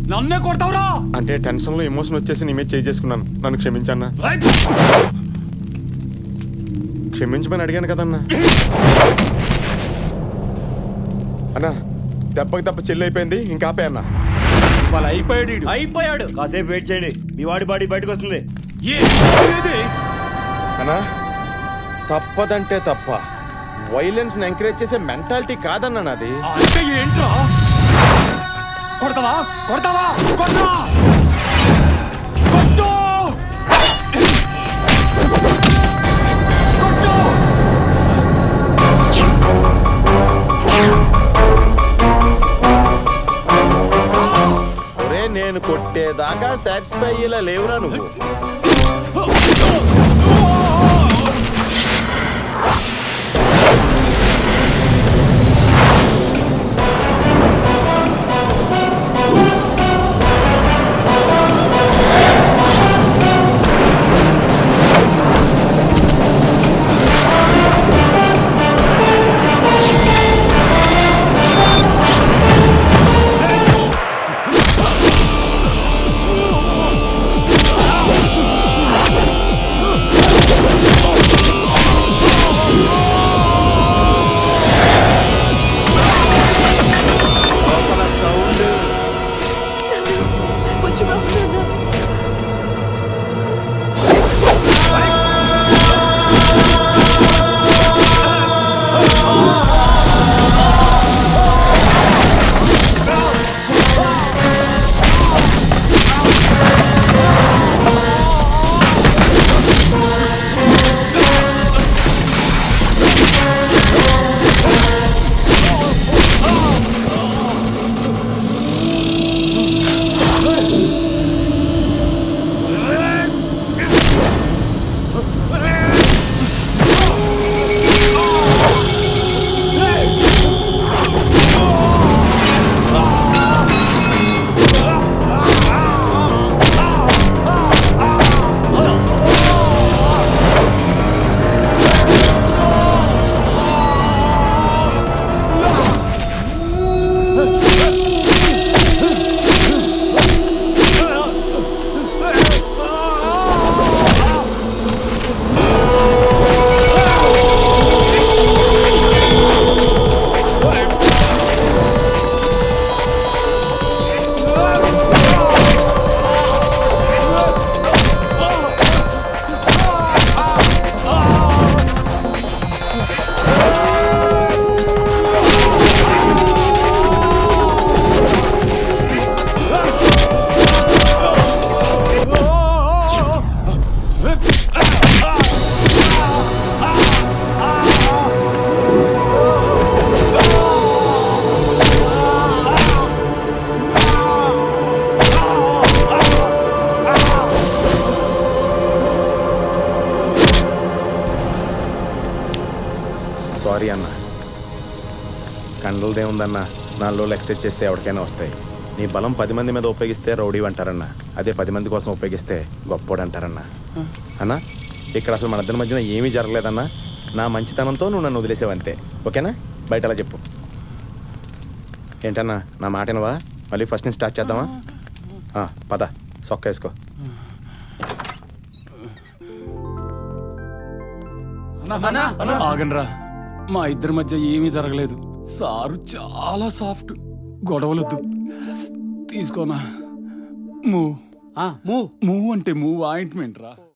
నన్నే కొడతావురా అంటే టెన్షన్లో ఎమోషన్ వచ్చేసి నీ మీద చేయి చేసుకున్నాను నన్ను క్షమించన్నా క్షమించమని అడిగాను కదన్నా అన్నా దెబ్బకి దెబ్బ చెల్లి అయిపోయింది ఇంకా ఆపే అన్నా వాళ్ళు అయిపోయాడు ఈడు. అయిపోయాడు కాసేపు వెయిట్ చేయండి మీ వాడి బాడీ బయటకు వస్తుంది ఏ ఇది? అన్నా తప్పదంటే తప్ప వైలెన్స్ ని ఎంకరేజ్ చేసే మెంటాలిటీ కాదన్నా నాది అంటే ఏంట్రా కొడతావా కొడతావా కొడతావా కొట్టు కొట్టు ఒరే నేను కొట్టేదాకా సాటిస్ఫై అయ్యేలా లేవురా నువ్వు కొంచెం ఆపుతున్నా సారీ అన్న కండలదేముందన్న నాలుగు రోజులు ఎక్సైజ్ చేస్తే ఎవరికైనా వస్తాయి నీ బలం పది మంది మీద ఉపయోగిస్తే రౌడీ అంటారన్న అదే పది మంది కోసం ఉపయోగిస్తే గొప్పోడు అంటారన్న అన్న ఇక్కడ అసలు మన ఇద్దరి మధ్యన ఏమీ జరగలేదన్నా నా మంచితనంతో నువ్వు నన్ను వదిలేసావంతే ఓకేనా బయట అలా చెప్పు ఏంటన్నా నా మాటనవా మళ్ళీ ఫస్ట్ నుంచి స్టార్ట్ చేద్దామా ఆ, పద సొక్క వేసుకో ఆగండ్రా మా ఇద్దరి మధ్య ఏమీ జరగలేదు సారు చాలా సాఫ్ట్ గొడవలొద్దు తీసుకోనా మూవ్ మూ మూవ్ అంటే మూవ్ ఆయింట్మెంట్ రా